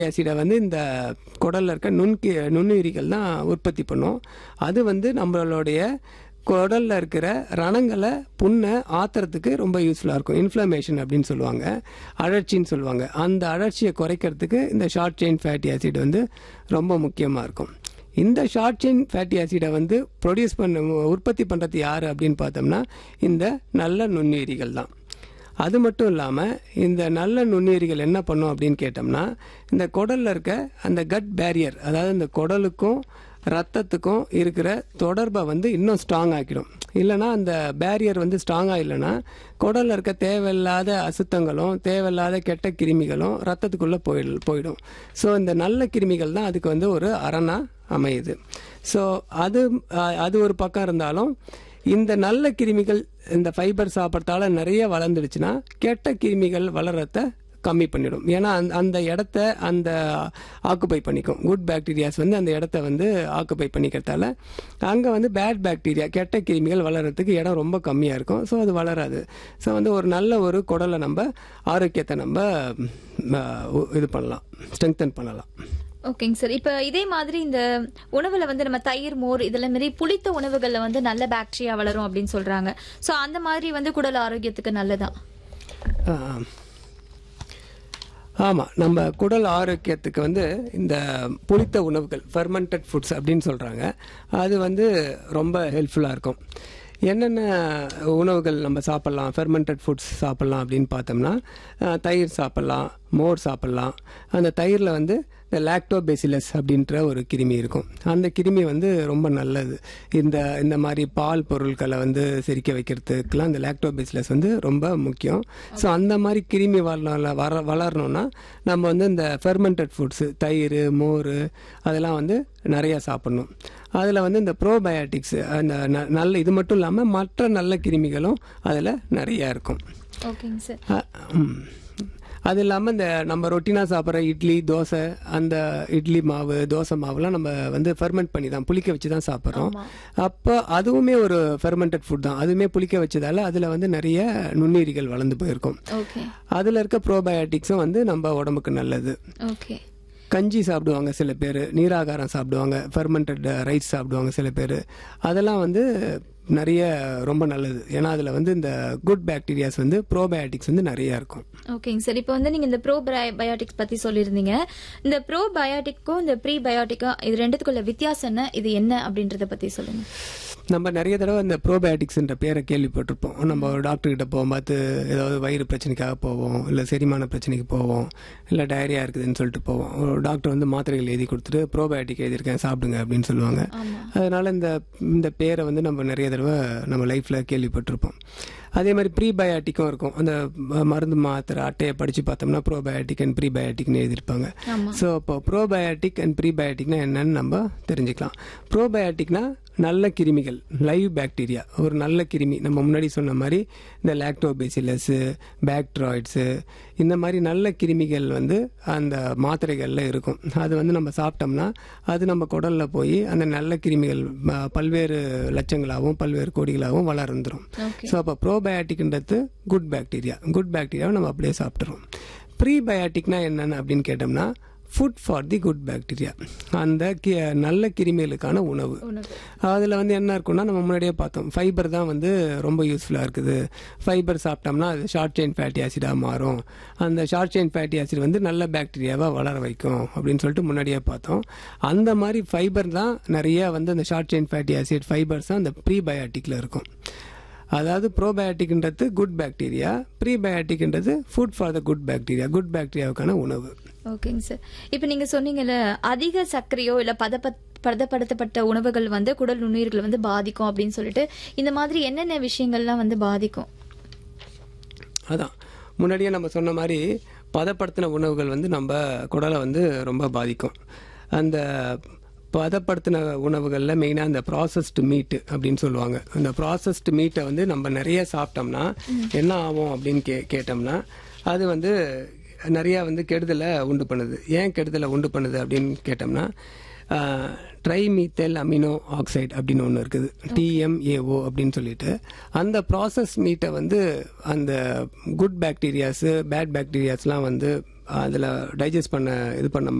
ஆசிடை வந்து இந்த குடல்ல இருக்க நுண்கி நுண்ணுயிரிகள் தான் உற்பத்தி பண்ணும் அது வந்து நம்மளுடைய குடல்ல இருக்கிற ரணங்களை புண்ணை ஆத்துறதுக்கு ரொம்ப யூஸ்ஃபுல்லாக இருக்கும் இன்ஃப்ளமேஷன் அப்படின்னு சொல்லுவாங்க அழற்சின்னு சொல்லுவாங்க அந்த அழற்சியை குறைக்கிறதுக்கு இந்த ஷார்ட் செயின் ஃபேட்டி ஆசிட் வந்து ரொம்ப முக்கியமாக இருக்கும் இந்த ஷார்ட் செயின் ஃபேட்டி ஆசிடை வந்து ப்ரொடியூஸ் பண்ண உற்பத்தி பண்ணுறது யார் அப்படின்னு பார்த்தோம்னா இந்த நல்ல நுண்ணுயிரிகள் தான் அது மட்டும் இல்லாமல் இந்த நல்ல நுண்ணுயிரிகள் என்ன பண்ணும் அப்படின்னு கேட்டோம்னா இந்த குடலில் இருக்க அந்த கட் பேரியர் அதாவது இந்த குடலுக்கும் ரத்தத்துக்கும் இருக்கிற தொடர்பை வந்து இன்னும் ஸ்ட்ராங் ஆக்கிடும் இல்லைனா அந்த பேரியர் வந்து ஸ்ட்ராங்காக இல்லைன்னா குடலில் இருக்க தேவையில்லாத அசுத்தங்களும் தேவையில்லாத கெட்ட கிருமிகளும் ரத்தத்துக்குள்ளே போயிடு போயிடும் ஸோ இந்த நல்ல கிருமிகள் தான் அதுக்கு வந்து ஒரு அரணா அமையுது ஸோ அது அது ஒரு பக்கம் இருந்தாலும் இந்த நல்ல கிருமிகள் இந்த ஃபைபர் சாப்பிட்றதால நிறைய வளர்ந்துடுச்சுன்னா கெட்ட கிருமிகள் வளர்றத கம்மி பண்ணிடும் ஏன்னா அந்த அந்த இடத்த அந்த ஆக்குப்பை பண்ணிக்கும் குட் பாக்டீரியாஸ் வந்து அந்த இடத்த வந்து ஆக்குப்பை பண்ணிக்கிறதால அங்கே வந்து பேட் பாக்டீரியா கெட்ட கிருமிகள் வளர்கிறதுக்கு இடம் ரொம்ப கம்மியாக இருக்கும் ஸோ அது வளராது ஸோ வந்து ஒரு நல்ல ஒரு குடலை நம்ம ஆரோக்கியத்தை நம்ம இது பண்ணலாம் ஸ்ட்ரெங்தன் பண்ணலாம் ஓகேங்க சார் இப்போ இதே மாதிரி இந்த உணவுல வந்து நம்ம தயிர் மோர் இதெல்லாம் மாரி புளித்த உணவுகள்ல வந்து நல்ல பாக்டீரியா வளரும் அப்படின்னு சொல்றாங்க ஸோ அந்த மாதிரி வந்து குடல் ஆரோக்கியத்துக்கு நல்லதா ஆமாம் நம்ம குடல் ஆரோக்கியத்துக்கு வந்து இந்த புளித்த உணவுகள் ஃபெர்மெண்டட் ஃபுட்ஸ் அப்படின்னு சொல்கிறாங்க அது வந்து ரொம்ப ஹெல்ப்ஃபுல்லாக இருக்கும் என்னென்ன உணவுகள் நம்ம சாப்பிட்லாம் ஃபெர்மெண்டட் ஃபுட்ஸ் சாப்பிட்லாம் அப்படின்னு பார்த்தோம்னா தயிர் சாப்பிட்லாம் மோர் சாப்பிட்லாம் அந்த தயிரில் வந்து இந்த லாக்டோபெசிலஸ் அப்படின்ற ஒரு கிருமி இருக்கும் அந்த கிருமி வந்து ரொம்ப நல்லது இந்த இந்த மாதிரி பால் பொருட்களை வந்து செரிக்க வைக்கிறதுக்கெலாம் இந்த லாக்டோபெசிலஸ் வந்து ரொம்ப முக்கியம் ஸோ அந்த மாதிரி கிருமி வள வர வளரணும்னா நம்ம வந்து இந்த ஃபெர்மெண்டட் ஃபுட்ஸு தயிர் மோர் அதெல்லாம் வந்து நிறையா சாப்பிட்ணும் அதில் வந்து இந்த ப்ரோபயோட்டிக்ஸ் அந்த நல்ல இது மட்டும் இல்லாமல் மற்ற நல்ல கிருமிகளும் அதில் நிறையா இருக்கும் ஓகேங்க சார் அது இல்லாமல் இந்த நம்ம ரொட்டீனாக சாப்பிட்ற இட்லி தோசை அந்த இட்லி மாவு தோசை மாவுலாம் நம்ம வந்து ஃபெர்மெண்ட் பண்ணி தான் புளிக்க வச்சு தான் சாப்பிட்றோம் அப்போ அதுவுமே ஒரு ஃபெர்மெண்டட் ஃபுட் தான் அதுவுமே புளிக்க வச்சதால அதில் வந்து நிறைய நுண்ணுயிரிகள் வளர்ந்து போயிருக்கும் அதில் இருக்க ப்ரோபயோட்டிக்ஸும் வந்து நம்ம உடம்புக்கு நல்லது ஓகே கஞ்சி சாப்பிடுவாங்க சில பேர் நீராகாரம் சாப்பிடுவாங்க ஃபெர்மெண்டட் ரைஸ் சாப்பிடுவாங்க சில பேர் அதெல்லாம் வந்து நிறைய ரொம்ப நல்லது ஏன்னா அதில் வந்து இந்த குட் பாக்டீரியாஸ் வந்து ப்ரோபயோட்டிக்ஸ் வந்து நிறைய இருக்கும் ஓகேங்க சார் இப்போ வந்து நீங்கள் இந்த ப்ரோ பயோட்டிக்ஸ் பற்றி சொல்லியிருந்தீங்க இந்த ப்ரோ பயோட்டிக்கும் இந்த ப்ரீ பயோட்டிக்கும் இது ரெண்டுத்துக்குள்ள வித்தியாசம் என்ன இது என்ன அப்படின்றத பற்றி சொல்லுங்க நம்ம நிறைய தடவை இந்த ப்ரோபயோட்டிக்ஸ்ன்ற பேரை கேள்விப்பட்டிருப்போம் நம்ம ஒரு டாக்டர் கிட்ட போகும்போது ஏதாவது வயிறு பிரச்சனைக்காக போவோம் இல்லை செரிமான பிரச்சனைக்கு போவோம் இல்லை டயரியா இருக்குதுன்னு சொல்லிட்டு போவோம் ஒரு டாக்டர் வந்து மாத்திரைகள் எழுதி கொடுத்துட்டு ப்ரோபயோட்டிக் எழுதியிருக்கேன் சாப்பிடுங்க அப்படின்னு சொல்லுவாங்க அதனால இந்த இந்த பேரை வந்து நம்ம நிறைய தடவை நம்ம லைஃப்பில் கேள்விப்பட்டிருப்போம் அதே மாதிரி ப்ரீபயோட்டிக்கும் இருக்கும் அந்த மருந்து மாத்திரை அட்டையை படித்து பார்த்தோம்னா ப்ரோபயோட்டிக் அண்ட் ப்ரீபயோட்டிக்னு எழுதியிருப்பாங்க ஸோ இப்போ ப்ரோபயோட்டிக் அண்ட் ப்ரீபயோட்டிக்னா என்னன்னு நம்ம தெரிஞ்சுக்கலாம் ப்ரோபயோட்டிக்னா நல்ல கிருமிகள் லைவ் பாக்டீரியா ஒரு நல்ல கிருமி நம்ம முன்னாடி சொன்ன மாதிரி இந்த லாக்டோபேசிலஸு பேக்ட்ராய்ட்ஸு இந்த மாதிரி நல்ல கிருமிகள் வந்து அந்த மாத்திரைகளில் இருக்கும் அது வந்து நம்ம சாப்பிட்டோம்னா அது நம்ம குடலில் போய் அந்த நல்ல கிருமிகள் பல்வேறு லட்சங்களாகவும் பல்வேறு கோடிகளாகவும் வளர்ந்துடும் ஸோ அப்போ ப்ரோபயோட்டிக்ன்றது குட் பாக்டீரியா குட் பாக்டீரியாவை நம்ம அப்படியே சாப்பிட்றோம் ப்ரீபயோட்டிக்னா என்னென்னு அப்படின்னு கேட்டோம்னா food for the good bacteria அந்த நல்ல கிருமிகளுக்கான உணவு அதில் வந்து என்ன இருக்கும்னா நம்ம முன்னாடியே பார்த்தோம் ஃபைபர் தான் வந்து ரொம்ப யூஸ்ஃபுல்லாக இருக்குது ஃபைபர் சாப்பிட்டோம்னா அது ஷார்ட் செயின் ஃபேட்டி ஆசிடாக மாறும் அந்த ஷார்ட் செயின் ஃபேட்டி ஆசிட் வந்து நல்ல பாக்டீரியாவை வளர வைக்கும் அப்படின்னு சொல்லிட்டு முன்னாடியே பார்த்தோம் அந்த மாதிரி ஃபைபர் தான் நிறைய வந்து அந்த short chain fatty acid fibres தான் அந்த ப்ரீபயோட்டிக்கில் இருக்கும் அதாவது ப்ரோபயோட்டிக்ன்றது குட் பாக்டீரியா ப்ரீபயோட்டிக்ன்றது food for the good bacteria good பாக்டீரியாவுக்கான உணவு ஓகேங்க சார் இப்போ நீங்க சொன்னீங்கல்ல அதிக சர்க்கரையோ இல்ல பதப்ப பதப்படுத்தப்பட்ட உணவுகள் வந்து குடல் நுண்ணுயிர்கள் வந்து பாதிக்கும் அப்படின்னு சொல்லிட்டு இந்த மாதிரி என்னென்ன விஷயங்கள்லாம் வந்து பாதிக்கும் அதான் முன்னாடியே நம்ம சொன்ன மாதிரி பதப்படுத்தின உணவுகள் வந்து நம்ம குடலை வந்து ரொம்ப பாதிக்கும் அந்த பதப்படுத்தின உணவுகளில் மெயினாக இந்த ப்ராசஸ்டு மீட்டு அப்படின்னு சொல்லுவாங்க அந்த ப்ராசஸ்டு மீட்டை வந்து நம்ம நிறைய சாப்பிட்டோம்னா என்ன ஆகும் அப்படின்னு கே கேட்டோம்னா அது வந்து நிறையா வந்து கெடுதலை உண்டு பண்ணுது ஏன் கெடுதலை உண்டு பண்ணுது அப்படின்னு கேட்டோம்னா ட்ரைமீத்தல் அமினோ ஆக்சைடு அப்படின்னு ஒன்று இருக்குது டிஎம்ஏஓ அப்படின்னு சொல்லிட்டு அந்த ப்ராசஸ் மீட்டை வந்து அந்த குட் பாக்டீரியாஸு பேட் பாக்டீரியாஸ்லாம் வந்து அதில் டைஜஸ்ட் பண்ண இது பண்ண